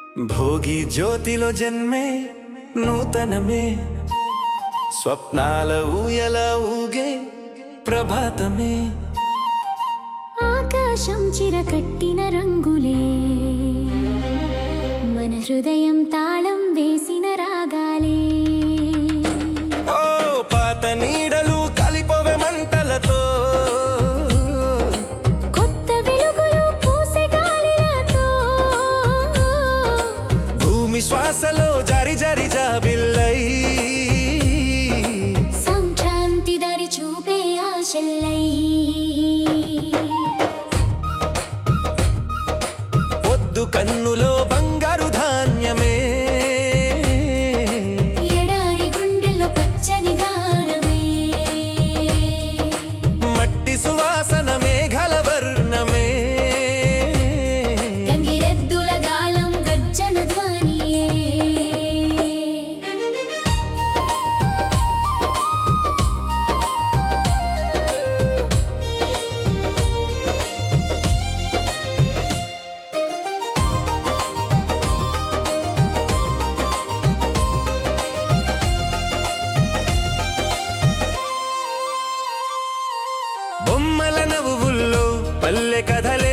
భోగి జ్యోతిలో జన్మే నూతనమే స్వప్నాల ఊయల ఊగే ప్రభాతమే ఆకాశం చిరకట్టిన రంగులే మన హృదయం తాళం వేసిన రాగాలే ఓ పాత నీడలు కలిపొవె మంటలతో కొత్త వెలుగులు పూసే గాలిలతో భూమి శ్వాసలో జారి జారి జాబిల్లై సంక్రాంతి దరి చూపే ఆశల్లై పొద్దు కన్నులో బంగారు ధాన్యమే ఎడారి గుండెల్లో పచ్చని గానమే మట్టి సువాసన మేఘల వర్ణమే గంగిరెద్దుల గాలం గర్జన ధ్వనియే బొమ్మల నవ్వుల్లో పల్లె కథలే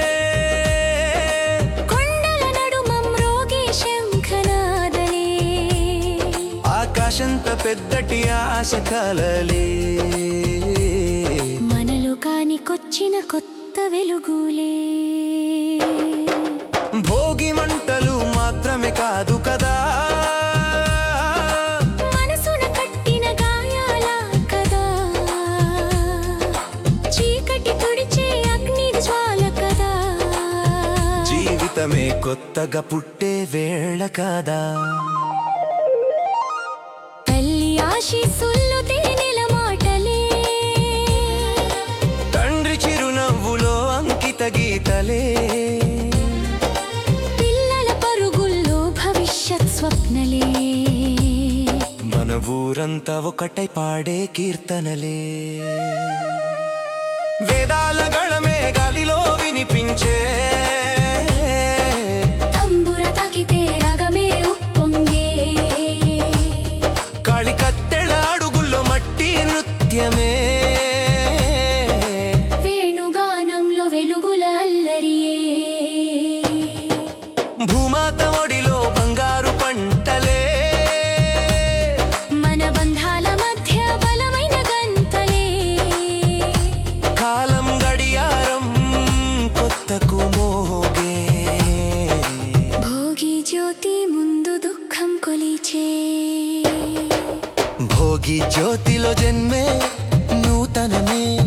కొండల నడుమం రోగి శంఖనాదలే ఆకాశంత పెద్దటి ఆశ కలలే మనలో కానికొచ్చిన కొత్త వెలుగులే భోగి మంటలు మాత్రమే కాదు కదా మనసున కట్టిన గాయాల కదా చీకటి తుడిచే అగ్ని జ్వాల కదా జీవితమే కొత్తగా పుట్టే వేళ కాదా తల్లి ఆశీస్సులు తేనెల మాటలే తండ్రి చిరునవ్వులో అంకిత గీతలే పిల్లల పరుగుల్లో భవిష్యత్ స్వప్నలే మన ఊరంతా ఒకటై పాడే కీర్తనలే వేదాల గళమే గాలిలో వినిపించే తంబుర తాకితే రాగమే ఉప్పొంగే కాళి కత్తెళ అడుగుల్లో మట్టి నృత్యమే వేణుగానంలో వెలుగుల అల్లరియే భూమాత ఒడిలో బంగారు పంటలే మన బంధాల మధ్య బలమైన గంతలే కాలం గడియారం కొత్తకు మోగే భోగి జ్యోతి ముందు దుఃఖం కొలిచే భోగి జ్యోతిలో జన్మే నూతనమే